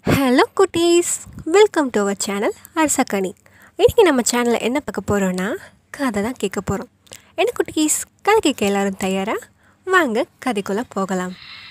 hello குட்டீஸ் welcome to our channel Arasakkani இன்றைக்கி நம்ம சேனலில் என்ன பார்க்க போகிறோன்னா கதை தான் கேட்க போகிறோம் என்ன குட்டீஸ் கதை கேட்க எல்லாரும் தயாரா வாங்க கதைக்குள்ளே போகலாம்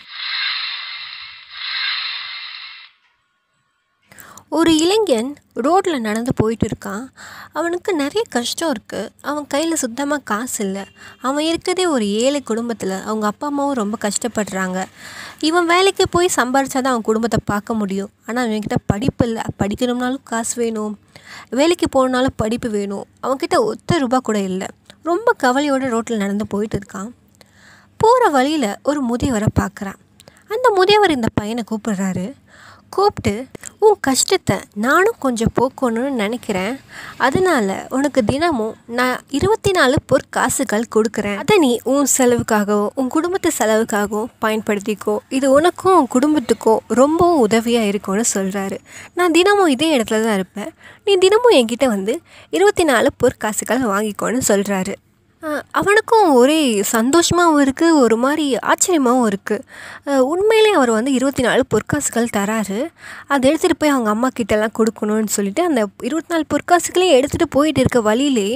ஒரு இளைஞன் ரோட்டில் நடந்து போயிட்டு இருக்கான் அவனுக்கு நிறைய கஷ்டம் இருக்குது அவன் கையில் சுத்தமாக காசு இல்லை அவன் இருக்கிறதே ஒரு ஏழை குடும்பத்தில் அவங்க அப்பா அம்மாவும் ரொம்ப கஷ்டப்படுறாங்க இவன் வேலைக்கு போய் சம்பாரிச்சா தான் அவன் குடும்பத்தை பார்க்க முடியும் ஆனால் அவன்கிட்ட படிப்பு இல்லை படிக்கணும்னாலும் காசு வேணும் வேலைக்கு போகணுனாலும் படிப்பு வேணும் அவன்கிட்ட ஒத்த ரூபா கூட இல்லை ரொம்ப கவலையோடு ரோட்டில் நடந்து போயிட்டு இருக்கான் போகிற வழியில் ஒரு முதியவரை பார்க்குறான் அந்த முதியவர் இந்த பையனை கூப்பிடுறாரு கூப்பிட்டு உன் கஷ்டத்தை நானும் கொஞ்சம் போக்கணும்னு நினைக்கிறேன் அதனால் உனக்கு தினமும் நான் இருபத்தி நாலு பொற்காசுகள் கொடுக்குறேன் அதை நீ உன் செலவுக்காகவும் உன் குடும்பத்து செலவுக்காகவும் பயன்படுத்திக்கோ இது உனக்கும் உன் குடும்பத்துக்கும் ரொம்பவும் உதவியாக இருக்கும்னு சொல்கிறாரு நான் தினமும் இதே இடத்துல தான் இருப்பேன் நீ தினமும் என்கிட்ட வந்து இருபத்தி நாலு பொற்காசுகள் வாங்கிக்கோன்னு சொல்கிறாரு அஹ் அவனுக்கும் ஒரே சந்தோஷமாகவும் இருக்குது ஒரு மாதிரி ஆச்சரியமாகவும் இருக்குது உண்மையிலே அவர் வந்து இருபத்தி நாலு பொற்காசுகள் தராரு அதை எடுத்துகிட்டு போய் அவங்க அம்மா கிட்டலாம் கொடுக்கணும்னு சொல்லிட்டு அந்த இருபத்தி நாலு பொற்காசுகளையும் எடுத்துகிட்டு போயிட்டு இருக்க வழியிலே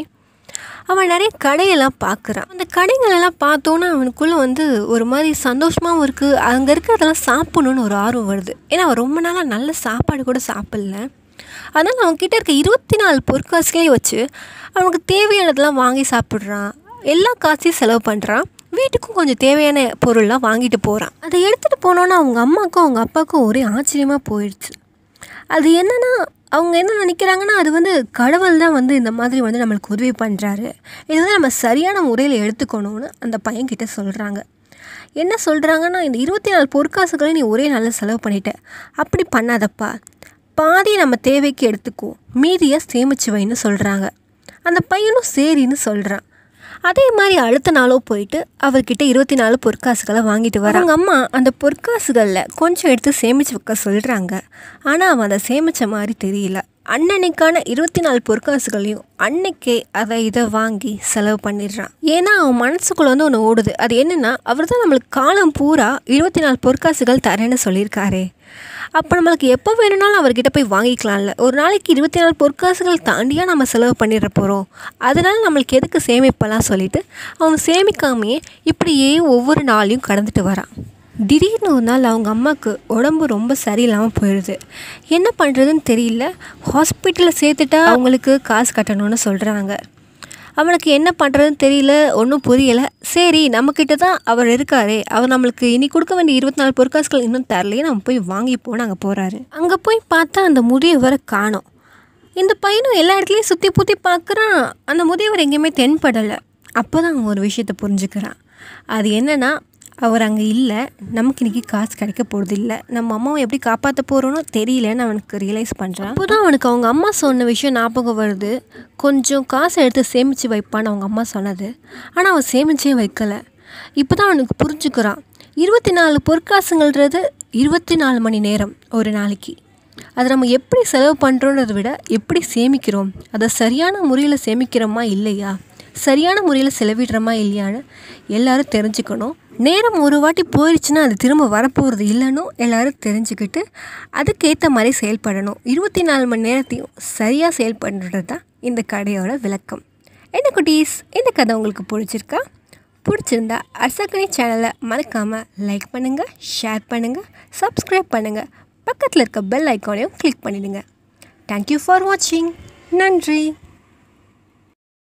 அவன் நிறைய கடையெல்லாம் பார்க்குறான் அந்த கடைகளெல்லாம் பார்த்தோன்னே அவனுக்குள்ளே வந்து ஒரு மாதிரி சந்தோஷமாகவும் இருக்குது அங்கே இருக்கிறதெல்லாம் சாப்பிடணுன்னு ஒரு ஆர்வம் வருது ஏன்னா அவன் ரொம்ப நாளாக நல்ல சாப்பாடு கூட சாப்பிடல அதனால் அவன்கிட்ட இருக்க இருபத்தி நாலு பொற்காசுகளையும் வச்சு அவனுக்கு தேவையானதெல்லாம் வாங்கி சாப்பிட்றான் எல்லா காசையும் செலவு பண்ணுறான் வீட்டுக்கும் கொஞ்சம் தேவையான பொருள்லாம் வாங்கிட்டு போகிறான் அதை எடுத்துகிட்டு போனோன்னா அவங்க அம்மாவுக்கும் அவங்க அப்பாவுக்கும் ஒரே ஆச்சரியமாக போயிடுச்சு அது என்னன்னா அவங்க என்ன நினைக்கிறாங்கன்னா அது வந்து கடவுள் தான் வந்து இந்த மாதிரி வந்து நம்மளுக்கு உதவி பண்ணுறாரு இது வந்து நம்ம சரியான முறையில் எடுத்துக்கணும்னு அந்த பையன்கிட்ட சொல்கிறாங்க என்ன சொல்கிறாங்கன்னா இந்த இருபத்தி நாலு பொற்காசுகளை நீ ஒரே நாளில் செலவு பண்ணிட்ட அப்படி பண்ணாதப்பா பாதி நம்ம தேவைக்கு எடுத்துக்கோ மீதியை சேமிச்சு வைன்னு சொல்கிறாங்க அந்த பையனும் சரின்னு சொல்கிறான் அதே மாதிரி அடுத்த நாளோ போயிட்டு அவர்கிட்ட இருபத்தி நாலு பொற்காசுகளை வாங்கிட்டு வர அவங்க அம்மா அந்த பொற்காசுகளில் கொஞ்சம் எடுத்து சேமித்து வைக்க சொல்கிறாங்க ஆனால் அவன் அதை சேமித்த மாதிரி தெரியல அன்னன்னைக்கான இருபத்தி நாலு பொற்காசுகளையும் அன்னைக்கே அதை இதை வாங்கி செலவு பண்ணிடுறான் ஏன்னா அவன் மனசுக்குள்ளே வந்து ஒன்று ஓடுது அது என்னென்னா அவர் தான் நம்மளுக்கு காலம் பூரா இருபத்தி நாலு பொற்காசுகள் தரேன்னு சொல்லியிருக்காரே அப்போ நம்மளுக்கு எப்போ வேணும்னாலும் அவர்கிட்ட போய் வாங்கிக்கலாம்ல ஒரு நாளைக்கு இருபத்தி நாலு பொற்காசுகள் தாண்டியாக நம்ம செலவு பண்ணிட போகிறோம் அதனால நம்மளுக்கு எதுக்கு சேமிப்பெல்லாம் சொல்லிட்டு அவன் சேமிக்காமையே இப்படியே ஒவ்வொரு நாளையும் கடந்துட்டு வரான் திடீர்னு ஒரு நாள் அவங்க அம்மாவுக்கு உடம்பு ரொம்ப சரியில்லாமல் போயிடுது என்ன பண்ணுறதுன்னு தெரியல ஹாஸ்பிட்டலில் சேர்த்துட்டா அவங்களுக்கு காசு கட்டணும்னு சொல்கிறாங்க அவனுக்கு என்ன பண்ணுறதுன்னு தெரியல ஒன்றும் புரியலை சரி நம்மக்கிட்ட தான் அவர் இருக்காரே அவர் நம்மளுக்கு இனி கொடுக்க வேண்டிய இருபத்தி நாலு பொற்காசுகள் இன்னும் தரலையே நம்ம போய் வாங்கிப்போன்னு அங்கே போகிறாரு அங்கே போய் பார்த்தா அந்த முதியவரை காணோம் இந்த பையனும் எல்லா இடத்துலையும் சுற்றி புத்தி பார்க்குறான் அந்த முதியவர் எங்கேயுமே தென்படலை அப்போ தான் அவன் ஒரு விஷயத்தை புரிஞ்சுக்கிறான் அது என்னென்னா அவர் அங்கே இல்லை நமக்கு இன்றைக்கி காசு கிடைக்க போகிறது இல்லை நம்ம அம்மாவை எப்படி காப்பாற்ற போகிறோன்னு தெரியலன்னு அவனுக்கு ரியலைஸ் பண்ணுறான் அப்போ தான் அவனுக்கு அவங்க அம்மா சொன்ன விஷயம் ஞாபகம் வருது கொஞ்சம் காசை எடுத்து சேமித்து வைப்பான்னு அவங்க அம்மா சொன்னது ஆனால் அவன் சேமிச்சே வைக்கலை இப்போ தான் அவனுக்கு புரிஞ்சுக்கிறான் இருபத்தி நாலு பொற்காசுங்கள்ன்றது இருபத்தி நாலு மணி நேரம் ஒரு நாளைக்கு அதை நம்ம எப்படி செலவு பண்ணுறோன்றதை விட எப்படி சேமிக்கிறோம் அதை சரியான முறையில் சேமிக்கிறோமா இல்லையா சரியான முறையில் செலவிடுறோமா இல்லையான்னு எல்லாரும் தெரிஞ்சுக்கணும் நேரம் ஒரு வாட்டி போயிடுச்சுன்னா அது திரும்ப வரப்போகிறது இல்லைன்னு எல்லாரும் தெரிஞ்சுக்கிட்டு அதுக்கேற்ற மாதிரி செயல்படணும் இருபத்தி நாலு மணி நேரத்தையும் சரியாக செயல்படுறது தான் இந்த கடையோட விளக்கம் என்ன குட்டீஸ் இந்த கதை உங்களுக்கு பிடிச்சிருக்கா பிடிச்சிருந்தா அர்சக்கனி சேனலை மறக்காமல் லைக் பண்ணுங்கள் ஷேர் பண்ணுங்கள் சப்ஸ்கிரைப் பண்ணுங்கள் பக்கத்தில் இருக்க பெல் ஐக்கானையும் கிளிக் பண்ணிடுங்க தேங்க்யூ ஃபார் வாட்சிங் நன்றி